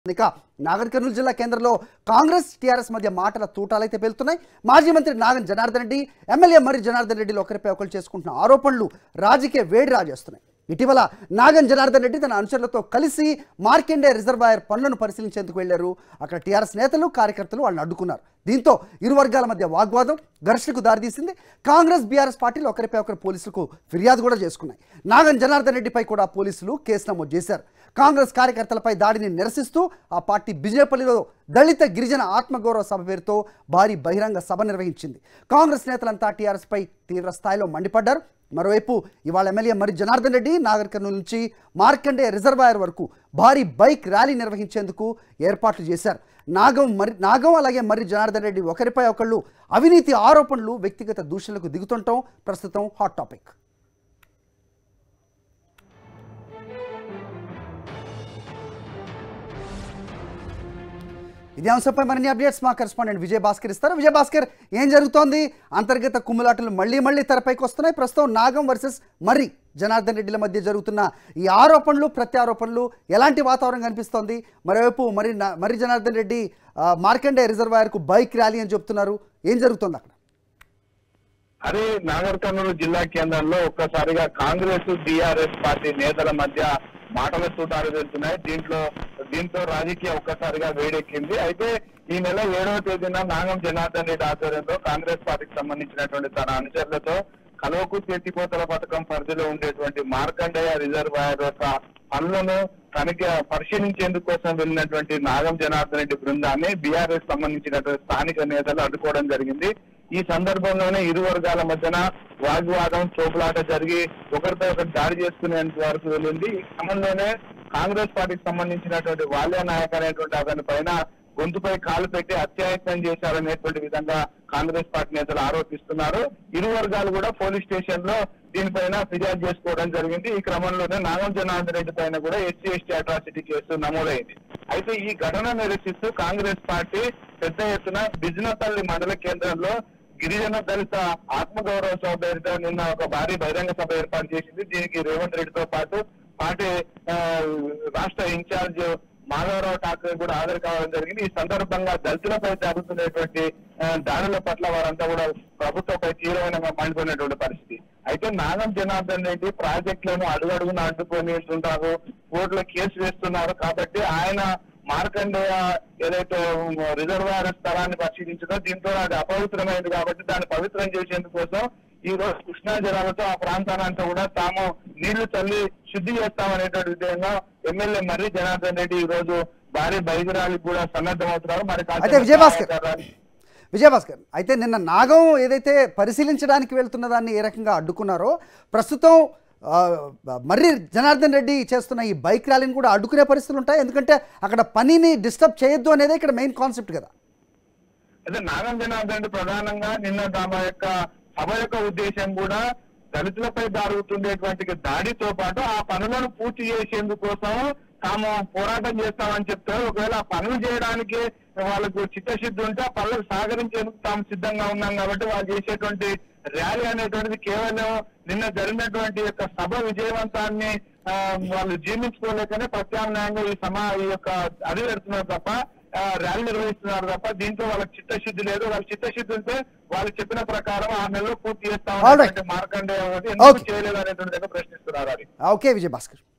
ఇక నాగర్ కర్నూలు జిల్లా కేంద్రంలో కాంగ్రెస్ టీఆర్ఎస్ మధ్య మాటల తూటాలైతే పేలుతున్నాయి మాజీ మంత్రి నాగన్ జనార్దన్ రెడ్డి ఎమ్మెల్యే మరి జనార్దన్ రెడ్డిలు ఒకరిపై ఒకరు చేసుకుంటున్న ఆరోపణలు రాజకీయ వేడి రాజేస్తున్నాయి ఇటీవల నాగన్ జనార్దన్ రెడ్డి తన అనుచరులతో కలిసి మార్కెండే రిజర్వాయర్ పనులను పరిశీలించేందుకు వెళ్లారు అక్కడ టీఆర్ఎస్ నేతలు కార్యకర్తలు వాళ్ళని అడ్డుకున్నారు దీంతో ఇరు వర్గాల మధ్య వాగ్వాదం ఘర్షణకు దారితీసింది కాంగ్రెస్ బీఆర్ఎస్ పార్టీలు ఒకరిపై ఒకరు పోలీసులకు ఫిర్యాదు కూడా చేసుకున్నాయి నాగన్ జనార్దన్ రెడ్డిపై కూడా పోలీసులు కేసు నమోదు చేశారు కాంగ్రెస్ కార్యకర్తలపై దాడిని నిరసిస్తూ ఆ పార్టీ బిజేపల్లిలో దళిత గిరిజన ఆత్మగౌరవ సభ పేరుతో భారీ బహిరంగ సభ నిర్వహించింది కాంగ్రెస్ నేతలంతా టీఆర్ఎస్పై తీవ్ర స్థాయిలో మండిపడ్డారు మరోవైపు ఇవాళ ఎమ్మెల్యే మరి జనార్దన్ రెడ్డి నాగర్ కర్నూలు నుంచి మార్కండే రిజర్వాయర్ వరకు భారీ బైక్ ర్యాలీ నిర్వహించేందుకు ఏర్పాట్లు చేశారు నాగం మరి నాగం అలాగే మరి జనార్దన్ రెడ్డి ఒకరిపై ఒకళ్ళు అవినీతి ఆరోపణలు వ్యక్తిగత దూషణలకు దిగుతుండటం ప్రస్తుతం హాట్ టాపిక్ ఇదే అంశంపై మరిన్ని అప్డేట్స్ మా కరెస్పాండెంట్ విజయ్ భాస్కర్ ఇస్తారు విజయ్ భాస్కర్ ఏం జరుగుతోంది అంతర్గత కుమ్ములాటలు మళ్ళీ మళ్ళీ తెరపైకి వస్తున్నాయి ప్రస్తుతం నాగం వర్సెస్ మరి జనార్దన్ రెడ్డిల మధ్య జరుగుతున్న ఈ ఆరోపణలు ప్రత్యారోపణలు ఎలాంటి వాతావరణం కనిపిస్తోంది మరోవైపు మరి నా- మరి జనార్దన్ రెడ్డి ఆ, మార్కండే రిజర్వాయర్కు బైక్ ర్యాలీ అని చెప్తున్నారు ఏం జరుగుతోంది అక్కడ అదే నాగర్ కర్నూలు జిల్లా కేంద్రంలో ఒక్కసారిగా కాంగ్రెస్ బీఆర్ఎస్ పార్టీ నేతల మధ్య మాటల తూటాలు వెళ్తున్నాయి దీంట్లో దీంతో రాజకీయ ఒక్కసారిగా వేడెక్కింది అయితే ఈ నెల ఏడవ తేదీన నాగం జనార్దన్ రెడ్డి ఆధ్వర్యంలో కాంగ్రెస్ పార్టీకి సంబంధించినటువంటి తన అనుచరులతో కలువకు చేతికోతల పథకం పరిధిలో ఉండేటువంటి మార్కండేయ రిజర్వాయర్ యొక్క పనులను తనిఖీ పరిశీలించేందుకు కోసం వెళ్ళినటువంటి నాగం జనార్దన్ రెడ్డి బృందాన్ని బీఆర్ఎస్ సంబంధించినటువంటి స్థానిక నేతలు అడ్డుకోవడం జరిగింది ఈ సందర్భంలోనే ఇరు వర్గాల మధ్యన వాగ్వాదం చోపులాట జరిగి ఒకరిపై ఒకరు దాడి చేసుకునేంత వరకు వెళ్ళింది ఈ క్రమంలోనే కాంగ్రెస్ పార్టీకి సంబంధించినటువంటి వాల్య నాయక్ అనేటువంటి అతని పైన గొంతుపై కాలు పెట్టి అత్యాయత్నం చేశారనేటువంటి విధంగా కాంగ్రెస్ పార్టీ నేతలు ఆరోపిస్తున్నారు ఇరు వర్గాలు కూడా పోలీస్ స్టేషన్ లో దీనిపైన ఫిర్యాదు చేసుకోవడం జరిగింది ఈ క్రమంలోనే నాగం జనార్దన్ రెడ్డి పైన కూడా ఎస్సీ ఎస్టీ అట్రాసిటీ కేసు నమోదైంది అయితే ఈ ఘటన నిరసిస్తూ కాంగ్రెస్ పార్టీ పెద్ద ఎత్తున బిజినపల్లి మండల కేంద్రంలో గిరిజన దళిత ఆత్మగౌరవ సభ పేరుతో నిన్న ఒక భారీ బహిరంగ సభ ఏర్పాటు చేసింది దీనికి రేవంత్ రెడ్డితో పాటు పార్టీ ఆ, రాష్ట్ర ఇన్ఛార్జ్ మాధవరావు ఠాకరే కూడా హాజరు కావడం జరిగింది ఈ సందర్భంగా దళితులపై జరుగుతున్నటువంటి ఆ, దాడుల పట్ల వారంతా కూడా ప్రభుత్వంపై తీవ్రమైన మండిపోయినటువంటి పరిస్థితి అయితే నాగం జనార్దన్ రెడ్డి ప్రాజెక్టులను అడుగడుగున అడ్డుకొని ఉంటారు కోర్టులో కేసు వేస్తున్నారు కాబట్టి ఆయన మార్కండేయ ఏదైతే రిజర్వాయర్ స్థలాన్ని పరిశీలించిందో దీంతో అది అపవిత్రమైంది కాబట్టి దాన్ని పవిత్రం చేసేందుకు కోసం ఈ రోజు కృష్ణా జలాలతో ఆ ప్రాంతానంతా కూడా తాము నీళ్లు చల్లి శుద్ధి చేస్తామనేటువంటి విధంగా ఎమ్మెల్యే మర్రి జనార్దన్ రెడ్డి ఈ రోజు భారీ బయలుదేరాలకు కూడా సన్నద్ధమవుతున్నారు మరి కాసేపు అయితే విజయభాస్కర్. సహాయకారాలు- విజయభాస్కర్ అయితే నిన్న నాగం ఏదైతే పరిశీలించడానికి వెళ్తున్న దాన్ని ఏ రకంగా అడ్డుకున్నారో ప్రస్తుతం ఆ, మర్రి జనార్దన్ రెడ్డి చేస్తున్న ఈ బైక్ ర్యాలీని కూడా అడ్డుకునే పరిస్థితులు ఉంటాయి ఎందుకంటే అక్కడ పనిని డిస్టర్బ్ చేయొద్దు అనేది ఇక్కడ మెయిన్ కాన్సెప్ట్ కదా అయితే నాగం జనార్దన్ రెడ్డి ప్రధానంగా నిన్న తమ యొక్క సభ యొక్క ఉద్దేశం కూడా దళితులపై జరుగుతుండేటువంటి దాడితో పాటు ఆ పనులను పూర్తి చేసేందుకు కోసం తాము పోరాటం చేస్తామని చెప్తారు ఒకవేళ ఆ పనులు చేయడానికి వాళ్ళకు చిత్తశుద్ధి ఉంటే ఆ పనులకు సహకరించేందుకు తాము సిద్ధంగా ఉన్నాం కాబట్టి వాళ్ళు చేసేటువంటి ర్యాలీ అనేటువంటిది కేవలం నిన్న జరిగినటువంటి యొక్క సభ విజయవంతాన్ని ఆ, వాళ్ళు జీర్ణించుకోలేకనే ప్రత్యామ్నాయంగా ఈ సమా ఈ యొక్క అది పెడుతున్నారు తప్ప ఆ, ర్యాలీ నిర్వహిస్తున్నారు తప్ప దీంట్లో వాళ్ళకి చిత్తశుద్ధి లేదు వాళ్ళ చిత్తశుద్ధి ఉంటే వాళ్ళు చెప్పిన ప్రకారం ఆ నెలలో పూర్తి All right. చేస్తామని మార్కండే ఎందుకు Okay. చేయలేదు అనేటువంటి దగ్గర ప్రశ్నిస్తున్నారు అది ఓకే విజయభాస్కర్